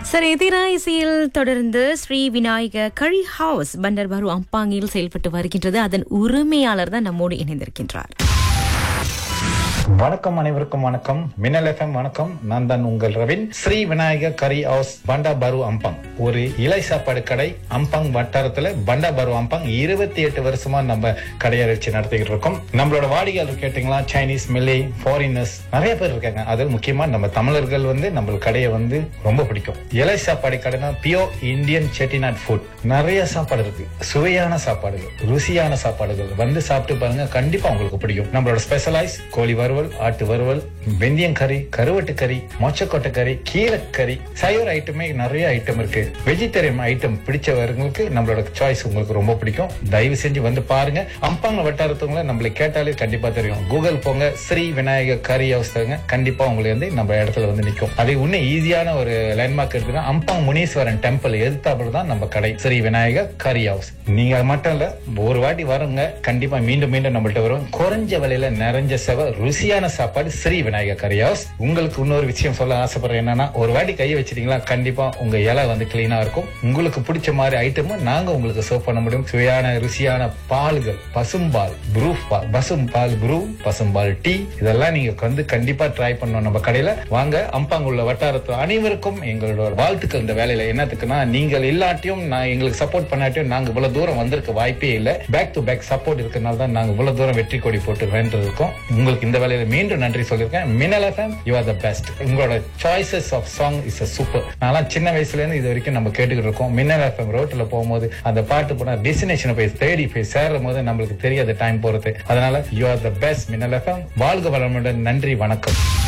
சரி எதிராய்சியில் தொடர்ந்து ஸ்ரீ விநாயக கழி ஹவுஸ் பண்டர் பாரு அம்பாங்கில் செயல்பட்டு வருகின்றது அதன் உரிமையாளர் தான் நம்மோடு இணைந்திருக்கின்றார் வணக்கம் அனைவருக்கும் வணக்கம் மின்னல் எஃப்எம் வணக்கம் நான் தான் உங்கள் Ravin Sri Vinayaka curry house Bandar Baru Ampang ஒரு இலை சாப்பாடு கடை அம்பங் வட்டாரத்துல பண்டா பரு அம்பங் இருபத்தி எட்டு வருஷமா நம்ம கடையை வச்சு நடத்திக்கிட்டு இருக்கோம் நம்மளோட வாடிக்கையாளர் கேட்டீங்களா சைனீஸ் மில்லை ஃபாரினர்ஸ் நிறைய பேர் இருக்காங்க அது முக்கியமா நம்ம தமிழர்கள் வந்து நம்ம கடையை வந்து ரொம்ப பிடிக்கும் இலை சாப்பாடு கடைனா பியோ இந்தியன் செட்டிநாட் ஃபுட் நிறைய சாப்பாடு இருக்கு சுவையான சாப்பாடுகள் ருசியான சாப்பாடுகள் வந்து சாப்பிட்டு பாருங்க கண்டிப்பா உங்களுக்கு பிடிக்கும் நம்மளோட ஸ்பெஷலைஸ் கோழி வறுவல் ஆட்டு வறுவல் வெந்தயம் கறி கருவட்டு கறி மொச்சக்கொட்டை கறி கீரைக்கறி சைவ ஐட்டமே நிறைய ஐட்டம் இருக்கு வெஜிடேரியன் ஐட்டம் பிடிச்சவங்களுக்கு நம்மளோட சாய்ஸ் உங்களுக்கு ரொம்ப பிடிக்கும் தயவு செஞ்சு வந்து பாருங்க அம்பாங்க வட்டாரத்தவங்கள நம்மளை கேட்டாலே கண்டிப்பா தெரியும் கூகுள் போங்க ஸ்ரீ விநாயகர் கரி ஹவுஸ் தருங்க கண்டிப்பா உங்களுக்கு வந்து நம்ம இடத்துல வந்து நிக்கும் அது இன்னும் ஈஸியான ஒரு லேண்ட்மார்க் இருக்குன்னா அம்பாங் முனீஸ்வரன் டெம்பிள் எதிர்த்தாப்புல தான் நம்ம கடை ஸ்ரீ விநாயகர் கரி ஹவுஸ் நீங்க அது மட்டும் இல்ல ஒரு வாட்டி வருங்க கண்டிப்பா மீண்டும் மீண்டும் நம்மள்ட்ட வரும் குறைஞ்ச விலையில நிறைஞ்ச செவ ருசியான சாப்பாடு ஸ்ரீ விநாயகர் கரி ஹவுஸ் உங்களுக்கு இன்னொரு விஷயம் சொல்ல ஆசைப்படுறேன் என்னன்னா ஒரு வாட்டி கையை வச்சிட்டீங்களா கண்டிப்பா உங்க இலை வந்து கிளீனா இருக்கும் உங்களுக்கு பிடிச்ச மாதிரி ஐட்டமும் நாங்க உங்களுக்கு சர்வ் பண்ண முடியும் சுவையான ருசியான பால்கள் பசும்பால் ப்ரூஃப் பால் பசும் பால் ப்ரூ பசும்பால் டீ இதெல்லாம் நீங்க வந்து கண்டிப்பா ட்ரை பண்ணணும் நம்ம கடையில வாங்க அம்பாங்குள்ள வட்டாரத்து அனைவருக்கும் எங்களோட வாழ்த்துக்கள் இந்த வேலையில என்னத்துக்குன்னா நீங்கள் இல்லாட்டியும் நான் எங்களுக்கு சப்போர்ட் பண்ணாட்டியும் நாங்க இவ்வளவு தூரம் வந்திருக்க வாய்ப்பே இல்லை பேக் டு பேக் சப்போர்ட் இருக்கனால தான் நாங்க இவ்வளவு தூரம் வெற்றி கொடி போட்டு வேண்டிட்டு இருக்கோம் உங்களுக்கு இந்த வேலையில மீண்டும் நன்றி சொல்லியிருக்கேன் Minnal FM you are the best உங்களோட choices of song is a super நான்லாம் சின்ன வயசுல இருந்து இது வரைக்கும் நம்ம கேட்டுக்கிட்டு இருக்கோம் மின்னல் எஃப்எம் ரோட்ல போகும்போது அந்த பாட்டு போனா டெஸ்டினேஷனை போய் தேடி போய் சேரும் போது நம்மளுக்கு தெரியாத டைம் போறது அதனால you are the best Minnal FM வாழ்க வளமுடன் நன்றி வணக்கம்